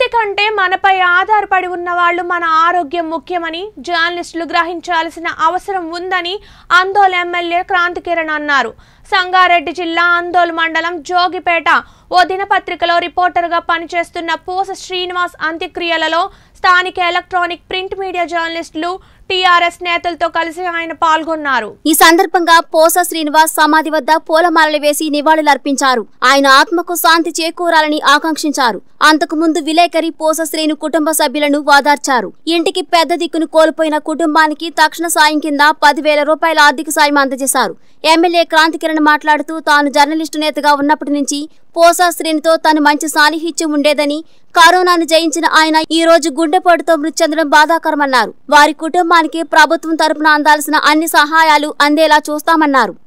ఇంటికంటే మనపై ఆధారపడి ఉన్న వాళ్ళు మన ఆరోగ్యం ముఖ్యమని జర్నలిస్టులు గ్రహించాల్సిన అవసరం ఉందని అందోల్ ఎమ్మెల్యే క్రాంతికిరణ్ అన్నారు సంగారెడ్డి జిల్లా అందోల్ మండలం జోగిపేట ఓ దినపత్రికలో రిపోర్టర్గా పనిచేస్తున్న పూస శ్రీనివాస్ అంత్యక్రియలలో స్థానిక ఎలక్ట్రానిక్ ప్రింట్ మీడియా జర్నలిస్టులు టీఆర్ఎస్ నేతలతో కలిసి ఆయన పాల్గొన్నారు ఈ సందర్భంగా పోస శ్రీనివాస్ సమాధి వద్ద పూలమాలలు వేసి నివాళులర్పించారు ఆయన ఆత్మకు శాంతి చేకూరాలని ఆకాంక్షించారు అంతకు ముందు విలేకరి పోస శ్రీను కుటుంబ సభ్యులను వాదార్చారు ఇంటికి పెద్ద దిక్కును కోల్పోయిన కుటుంబానికి తక్షణ సాయం కింద పదివేల రూపాయల ఆర్థిక సాయం అందజేశారు ఎమ్మెల్యే క్రాంతికిరణ్ మాట్లాడుతూ తాను జర్నలిస్టు నేతగా ఉన్నప్పటి నుంచి పోసా శ్రీనితో తను మంచి సాన్నిహిత్యం ఉండేదని కరోనాను జయించిన ఆయన ఈ రోజు గుండెపోటుతో మృతి చెందడం బాధాకరమన్నారు వారి కుటుంబానికి ప్రభుత్వం తరపున అందాల్సిన అన్ని సహాయాలు అందేలా చూస్తామన్నారు